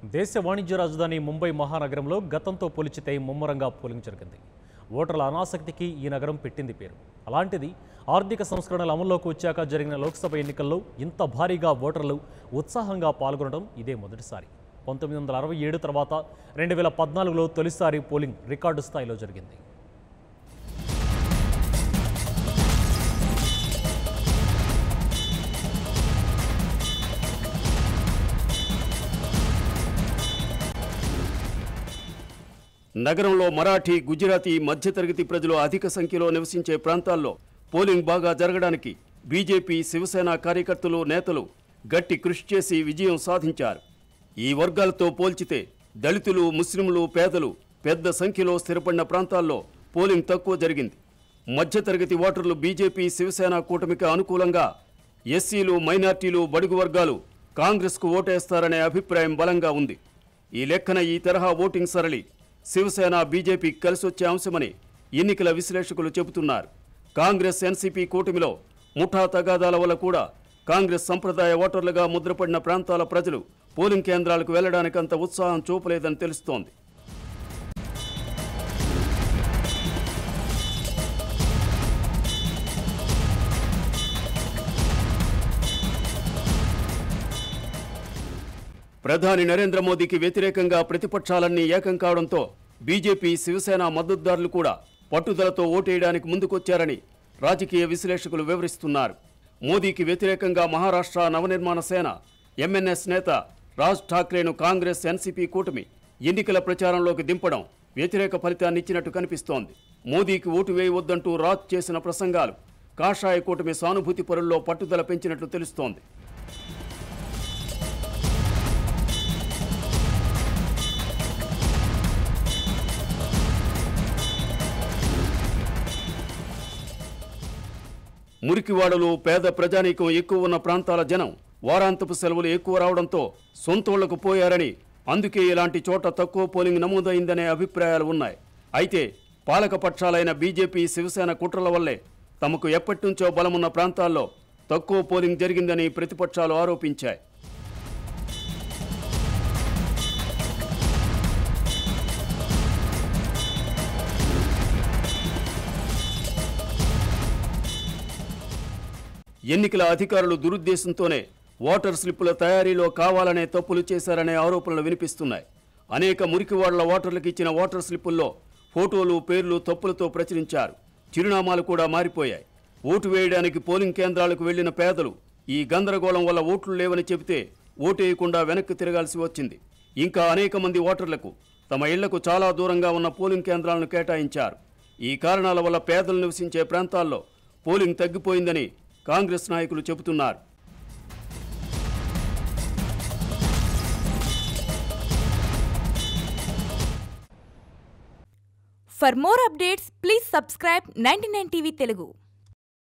దేశ వాణిజ్య రాజధాని ముంబై మహానగరంలో గతంతో పోల్చితే ముమ్మరంగా పోలింగ్ జరిగింది ఓటర్ల అనాసక్తికి ఈ నగరం పెట్టింది పేరు అలాంటిది ఆర్థిక సంస్కరణలు అమల్లోకి వచ్చాక జరిగిన లోక్సభ ఎన్నికల్లో ఇంత భారీగా ఓటర్లు ఉత్సాహంగా పాల్గొనడం ఇదే మొదటిసారి పంతొమ్మిది వందల అరవై ఏడు తర్వాత రెండు వేల పద్నాలుగులో తొలిసారి పోలింగ్ రికార్డు స్థాయిలో జరిగింది నగరంలో మరాఠీ గుజరాతీ మధ్యతరగతి ప్రజలు అధిక సంఖ్యలో నివసించే ప్రాంతాల్లో పోలింగ్ బాగా జరగడానికి బీజేపీ శివసేన కార్యకర్తలు నేతలు గట్టి కృషి చేసి విజయం సాధించారు ఈ వర్గాలతో పోల్చితే దళితులు ముస్లింలు పేదలు పెద్ద సంఖ్యలో స్థిరపడిన ప్రాంతాల్లో పోలింగ్ తక్కువ జరిగింది మధ్యతరగతి ఓటర్లు బీజేపీ శివసేన కూటమికి అనుకూలంగా ఎస్సీలు మైనార్టీలు బడుగు వర్గాలు కాంగ్రెస్కు ఓటేస్తారనే అభిప్రాయం బలంగా ఉంది ఈ లెక్కన ఈ తరహా ఓటింగ్ సరళి శివసేన బీజేపీ కలిసొచ్చే అంశమని ఎన్నికల విశ్లేషకులు చెబుతున్నారు కాంగ్రెస్ ఎన్సీపీ కూటమిలో ముఠా తగాదాల వల్ల కూడా కాంగ్రెస్ సంప్రదాయ ఓటర్లుగా ముద్రపడిన ప్రాంతాల ప్రజలు పోలింగ్ కేంద్రాలకు వెళ్లడానికి అంత ఉత్సాహం చూపలేదని తెలుస్తోంది ప్రధాని నరేంద్ర మోదీకి వ్యతిరేకంగా ప్రతిపక్షాలన్నీ ఏకం కావడంతో బీజేపీ శివసేన మద్దతుదారులు కూడా పట్టుదలతో ఓటేయడానికి ముందుకొచ్చారని రాజకీయ విశ్లేషకులు వివరిస్తున్నారు మోదీకి వ్యతిరేకంగా మహారాష్ట్ర నవనిర్మాణ సేన ఎంఎన్ఎస్ నేత రాజ్ ఠాక్రేను కాంగ్రెస్ ఎన్సీపీ కూటమి ఎన్నికల ప్రచారంలోకి దింపడం వ్యతిరేక ఫలితాన్ని ఇచ్చినట్టు కనిపిస్తోంది మోదీకి ఓటు వేయవద్దంటూ రాజ్ చేసిన ప్రసంగాలు కాషాయ కూటమి సానుభూతి పరుల్లో పట్టుదల పెంచినట్లు తెలుస్తోంది మురికివాడలు పేద ప్రజానీకం ఎక్కువ ఉన్న ప్రాంతాల జనం వారాంతపు సెలవులు ఎక్కువ రావడంతో సొంతోళ్లకు పోయారని అందుకే ఇలాంటి చోట తక్కువ పోలింగ్ నమోదైందనే అభిప్రాయాలు ఉన్నాయి అయితే పాలక పక్షాలైన బీజేపీ శివసేన కుట్రల వల్లే తమకు ఎప్పటినుంచో బలమున్న ప్రాంతాల్లో తక్కువ పోలింగ్ జరిగిందని ప్రతిపక్షాలు ఆరోపించాయి ఎన్నికల అధికారులు దురుద్దేశంతోనే ఓటర్ స్లిప్పుల తయారీలో కావాలనే తప్పులు చేశారనే ఆరోపణలు వినిపిస్తున్నాయి అనేక మురికివాడల ఓటర్లకు ఇచ్చిన ఓటర్ స్లిప్పుల్లో ఫోటోలు పేర్లు తప్పులతో ప్రచురించారు చిరునామాలు కూడా మారిపోయాయి ఓటు వేయడానికి పోలింగ్ కేంద్రాలకు వెళ్లిన పేదలు ఈ గందరగోళం వల్ల ఓట్లు లేవని చెబితే ఓటేయకుండా వెనక్కి తిరగాల్సి వచ్చింది ఇంకా అనేక మంది ఓటర్లకు తమ ఇళ్లకు చాలా దూరంగా ఉన్న పోలింగ్ కేంద్రాలను కేటాయించారు ఈ కారణాల వల్ల పేదలు నివసించే ప్రాంతాల్లో పోలింగ్ తగ్గిపోయిందని కాంగ్రెస్ నాయకులు చెబుతున్నారు For more updates, please subscribe 99 TV Telugu.